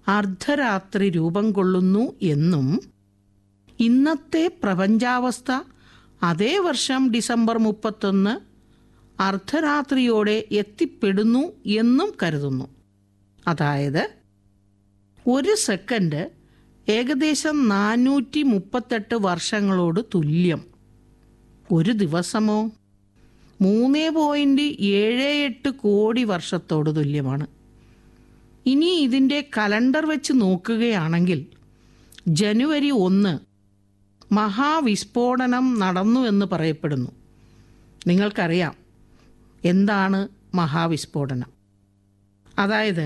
അർദ്ധരാത്രി രൂപം കൊള്ളുന്നു എന്നും ഇന്നത്തെ പ്രപഞ്ചാവസ്ഥ അതേ വർഷം ഡിസംബർ മുപ്പത്തൊന്ന് അർദ്ധരാത്രിയോടെ എത്തിപ്പെടുന്നു എന്നും കരുതുന്നു അതായത് ഒരു സെക്കൻഡ് ഏകദേശം നാനൂറ്റി മുപ്പത്തെട്ട് വർഷങ്ങളോട് തുല്യം ഒരു ദിവസമോ മൂന്ന് പോയിൻറ്റ് ഏഴ് എട്ട് കോടി വർഷത്തോട് തുല്യമാണ് ഇനി ഇതിൻ്റെ കലണ്ടർ വെച്ച് നോക്കുകയാണെങ്കിൽ ജനുവരി ഒന്ന് മഹാവിസ്ഫോടനം നടന്നു എന്ന് പറയപ്പെടുന്നു നിങ്ങൾക്കറിയാം എന്താണ് മഹാവിസ്ഫോടനം അതായത്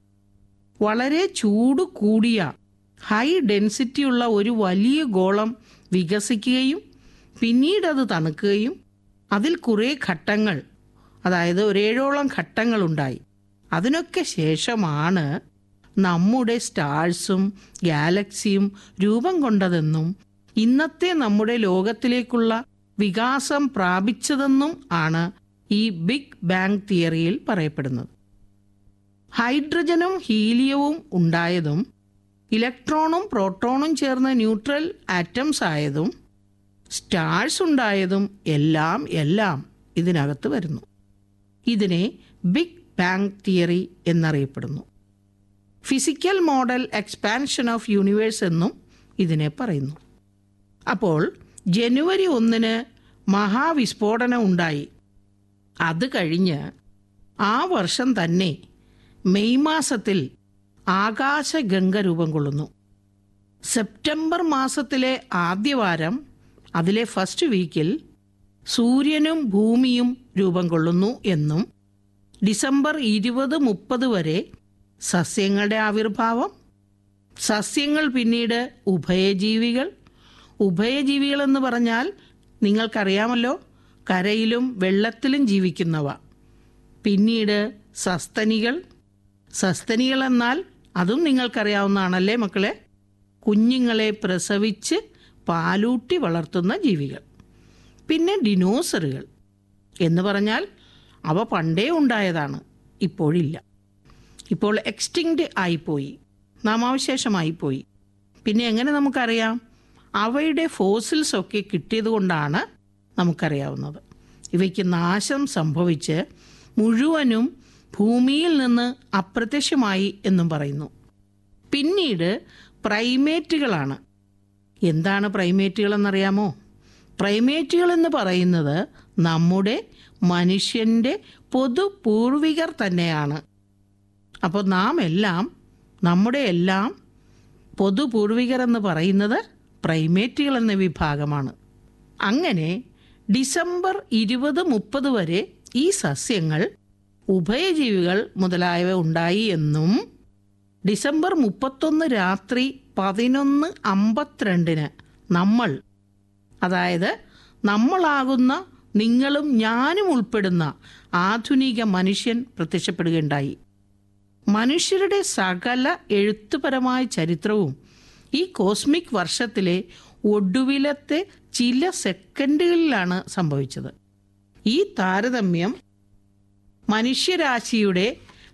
വളരെ ചൂട് കൂടിയ ഹൈ ഡെൻസിറ്റിയുള്ള ഒരു വലിയ ഗോളം വികസിക്കുകയും പിന്നീട് അത് തണുക്കുകയും അതിൽ കുറേ ഘട്ടങ്ങൾ അതായത് ഒരേഴോളം ഘട്ടങ്ങളുണ്ടായി അതിനൊക്കെ ശേഷമാണ് നമ്മുടെ സ്റ്റാർസും ഗാലക്സിയും രൂപം കൊണ്ടതെന്നും ഇന്നത്തെ നമ്മുടെ ലോകത്തിലേക്കുള്ള വികാസം പ്രാപിച്ചതെന്നും ആണ് ഈ ബിഗ് ബാങ് തിയറിയിൽ പറയപ്പെടുന്നത് ഹൈഡ്രജനും ഹീലിയവും ഉണ്ടായതും ഇലക്ട്രോണും പ്രോട്ടോണും ചേർന്ന് ന്യൂട്രൽ ആറ്റംസ് ആയതും സ്റ്റാർസ് ഉണ്ടായതും എല്ലാം എല്ലാം ഇതിനകത്ത് വരുന്നു ഇതിനെ ബിഗ് ബാങ് തിയറി എന്നറിയപ്പെടുന്നു physical model expansion of universe എന്നും ഇതിനെ പറയുന്നു അപ്പോൾ ജനുവരി ഒന്നിന് മഹാവിസ്ഫോടനം ഉണ്ടായി അത് കഴിഞ്ഞ് ആ വർഷം തന്നെ മെയ് മാസത്തിൽ ആകാശഗംഗ രൂപം കൊള്ളുന്നു സെപ്റ്റംബർ മാസത്തിലെ ആദ്യവാരം അതിലെ ഫസ്റ്റ് വീക്കിൽ സൂര്യനും ഭൂമിയും രൂപം കൊള്ളുന്നു എന്നും ഡിസംബർ ഇരുപത് മുപ്പത് വരെ സസ്യങ്ങളുടെ ആവിർഭാവം സസ്യങ്ങൾ പിന്നീട് ഉഭയജീവികൾ ഉഭയജീവികൾ എന്ന് പറഞ്ഞാൽ നിങ്ങൾക്കറിയാമല്ലോ കരയിലും വെള്ളത്തിലും ജീവിക്കുന്നവ പിന്നീട് സസ്തനികൾ സസ്തനികൾ എന്നാൽ അതും നിങ്ങൾക്കറിയാവുന്നതാണല്ലേ മക്കളെ കുഞ്ഞുങ്ങളെ പ്രസവിച്ച് പാലൂട്ടി വളർത്തുന്ന ജീവികൾ പിന്നെ ഡിനോസറുകൾ എന്ന് പറഞ്ഞാൽ അവ പണ്ടേ ഉണ്ടായതാണ് ഇപ്പോഴില്ല ഇപ്പോൾ എക്സ്റ്റിങ്ക്റ്റ് ആയിപ്പോയി നാമാവശേഷമായിപ്പോയി പിന്നെ എങ്ങനെ നമുക്കറിയാം അവയുടെ ഫോസിൽസ് ഒക്കെ കിട്ടിയത് കൊണ്ടാണ് നമുക്കറിയാവുന്നത് ഇവയ്ക്ക് നാശം സംഭവിച്ച് മുഴുവനും ഭൂമിയിൽ നിന്ന് അപ്രത്യക്ഷമായി എന്നും പറയുന്നു പിന്നീട് പ്രൈമേറ്റുകളാണ് എന്താണ് പ്രൈമേറ്റുകൾ എന്നറിയാമോ പ്രൈമേറ്റുകൾ എന്ന് പറയുന്നത് നമ്മുടെ മനുഷ്യൻ്റെ പൊതു പൂർവികർ തന്നെയാണ് അപ്പോൾ നാം എല്ലാം നമ്മുടെ എല്ലാം പൊതു പൂർവികർ എന്ന് പറയുന്നത് പ്രൈമേറ്റുകൾ എന്ന വിഭാഗമാണ് അങ്ങനെ ഡിസംബർ ഇരുപത് മുപ്പത് വരെ ഈ സസ്യങ്ങൾ ഉഭയജീവികൾ മുതലായവ ഉണ്ടായി എന്നും ഡിസംബർ മുപ്പത്തൊന്ന് രാത്രി പതിനൊന്ന് അമ്പത്തിരണ്ടിന് നമ്മൾ അതായത് നമ്മളാകുന്ന നിങ്ങളും ഞാനും ഉൾപ്പെടുന്ന ആധുനിക മനുഷ്യൻ പ്രത്യക്ഷപ്പെടുകയുണ്ടായി മനുഷ്യരുടെ സകല എഴുത്തുപരമായ ചരിത്രവും ഈ കോസ്മിക് വർഷത്തിലെ ഒടുവിലത്തെ ചില സെക്കൻഡുകളിലാണ് സംഭവിച്ചത് ഈ താരതമ്യം മനുഷ്യരാശിയുടെ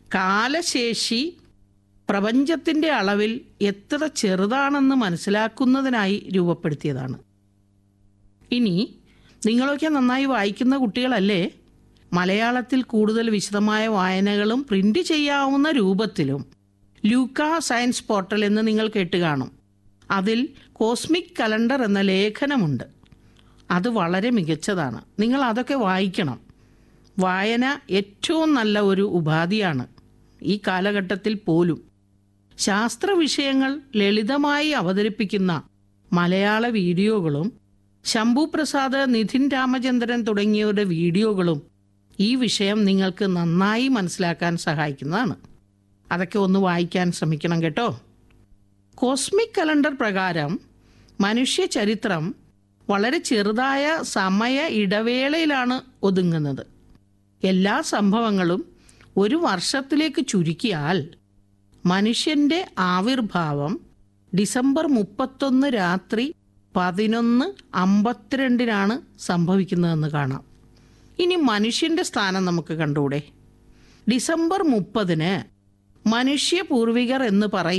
കാലശേഷി പ്രപഞ്ചത്തിൻ്റെ അളവിൽ എത്ര ചെറുതാണെന്ന് മനസ്സിലാക്കുന്നതിനായി രൂപപ്പെടുത്തിയതാണ് ഇനി നിങ്ങളൊക്കെ നന്നായി വായിക്കുന്ന കുട്ടികളല്ലേ മലയാളത്തിൽ കൂടുതൽ വിശദമായ വായനകളും പ്രിന്റ് ചെയ്യാവുന്ന രൂപത്തിലും ലൂക്ക സയൻസ് പോർട്ടൽ എന്ന് നിങ്ങൾ കേട്ട് കാണും അതിൽ കോസ്മിക് കലണ്ടർ എന്ന ലേഖനമുണ്ട് അത് വളരെ മികച്ചതാണ് നിങ്ങൾ അതൊക്കെ വായിക്കണം വായന ഏറ്റവും നല്ല ഒരു ഉപാധിയാണ് ഈ കാലഘട്ടത്തിൽ പോലും ശാസ്ത്ര വിഷയങ്ങൾ ലളിതമായി അവതരിപ്പിക്കുന്ന മലയാള വീഡിയോകളും ശംഭു പ്രസാദ് നിധിൻ രാമചന്ദ്രൻ തുടങ്ങിയവരുടെ വീഡിയോകളും ഈ വിഷയം നിങ്ങൾക്ക് നന്നായി മനസ്സിലാക്കാൻ സഹായിക്കുന്നതാണ് അതൊക്കെ ഒന്ന് വായിക്കാൻ ശ്രമിക്കണം കേട്ടോ കോസ്മിക് കലണ്ടർ പ്രകാരം മനുഷ്യ ചരിത്രം വളരെ ചെറുതായ സമയ ഇടവേളയിലാണ് ഒതുങ്ങുന്നത് എല്ലാ സംഭവങ്ങളും ഒരു വർഷത്തിലേക്ക് ചുരുക്കിയാൽ മനുഷ്യൻ്റെ ആവിർഭാവം ഡിസംബർ മുപ്പത്തൊന്ന് രാത്രി പതിനൊന്ന് അമ്പത്തിരണ്ടിനാണ് സംഭവിക്കുന്നതെന്ന് കാണാം ഇനി മനുഷ്യൻ്റെ സ്ഥാനം നമുക്ക് കണ്ടൂടെ ഡിസംബർ മുപ്പതിന് മനുഷ്യ പൂർവികർ എന്ന് പറയും